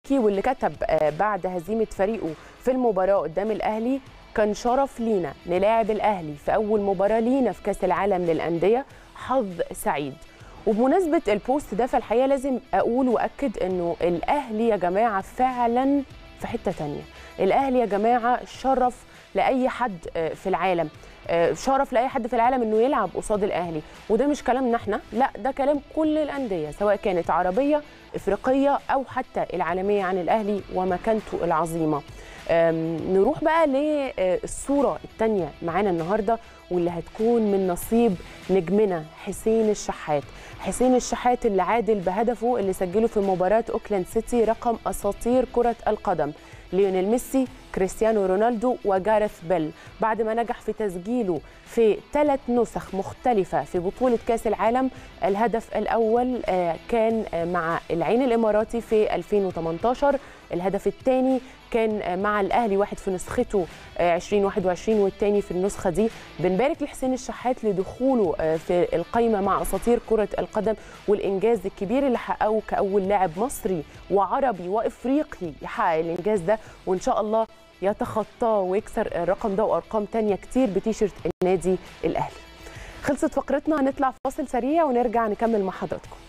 واللي كتب بعد هزيمه فريقه في المباراه قدام الاهلي كان شرف لينا نلاعب الاهلي في اول مباراه لينا في كاس العالم للانديه حظ سعيد وبمناسبه البوست ده فالحقيقه لازم اقول واكد انه الاهلي يا جماعه فعلا في حته تانية الاهلي يا جماعه شرف لاي حد في العالم شرف لاي حد في العالم انه يلعب قصاد الاهلي وده مش كلامنا احنا لا ده كلام كل الانديه سواء كانت عربيه افريقيه او حتى العالميه عن الاهلي ومكانته العظيمه نروح بقى للصوره الثانيه معانا النهارده واللي هتكون من نصيب نجمنا حسين الشحات حسين الشحات اللي عادل بهدفه اللي سجله في مباراه اوكلاند سيتي رقم اساطير كره القدم ليونيل ميسي كريستيانو رونالدو وجاريث بيل بعد ما نجح في تسجيله في ثلاث نسخ مختلفة في بطولة كأس العالم الهدف الأول كان مع العين الإماراتي في 2018 الهدف الثاني كان مع الأهلي واحد في نسخته 2021 والثاني في النسخة دي بنبارك لحسين الشحات لدخوله في القائمة مع أساطير كرة القدم والإنجاز الكبير اللي حققه كأول لاعب مصري وعربي وإفريقي يحقق الإنجاز ده وإن شاء الله يتخطاه ويكسر الرقم ده وارقام تانية كتير بتيشيرت النادي الاهلي خلصت فقرتنا هنطلع فاصل سريع ونرجع نكمل مع حضراتكم